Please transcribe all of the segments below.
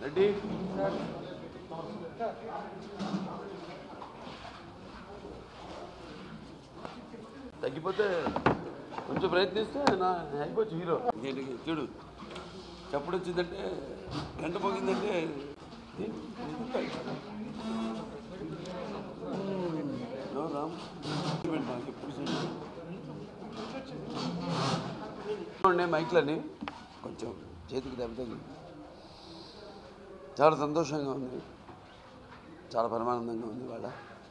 రెడ్డి తగ్గిపోతే కొంచెం ప్రయత్నిస్తే నా అయిపోవచ్చు హీరో దీనికి చూడు చప్పుడు వచ్చిందంటే గంట పోగిందంటే ఏంటి? నో రామ్ నాకు ఎప్పుడు చూడు. ఉండే మైక్లని కొంచెం చేతికి దెబ్బతగి చాలా సంతోషంగా ఉంది చాలా పరమానందంగా ఉంది వాళ్ళ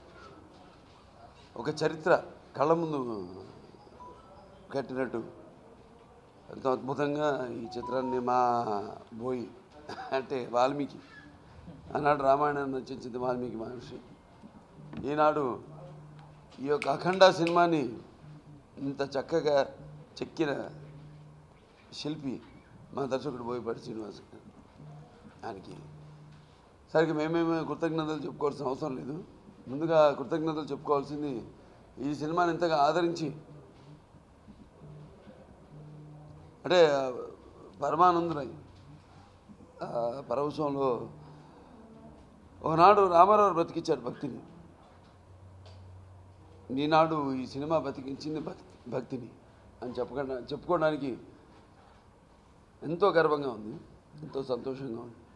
ఒక చరిత్ర కళ్ళ ముందు కట్టినట్టు ఎంతో అద్భుతంగా ఈ చిత్రాన్ని మా బోయి అంటే వాల్మీకి ఆనాడు రామాయణాన్ని రచించింది వాల్మీకి మహర్షి ఈనాడు ఈ యొక్క అఖండ సినిమాని ఇంత చక్కగా చెక్కిన శిల్పి మా దర్శకుడు బోయపాటి శ్రీనివాస్ గారు. ఆయనకి సరిగ్గా మేమేమి కృతజ్ఞతలు చెప్పుకోవాల్సిన అవసరం లేదు ముందుగా కృతజ్ఞతలు చెప్పుకోవాల్సింది ఈ సినిమాని ఇంతగా ఆదరించి అంటే పరమానందురై ఆ పరవశంలో ఒకనాడు రామారావు బ్రతికించాడు భక్తిని ఈనాడు ఈ సినిమా బతికించింది భక్తి భక్తిని అని చెప్పకుండా చెప్పుకోవడానికి ఎంతో గర్వంగా ఉంది ఎంతో సంతోషంగా ఉంది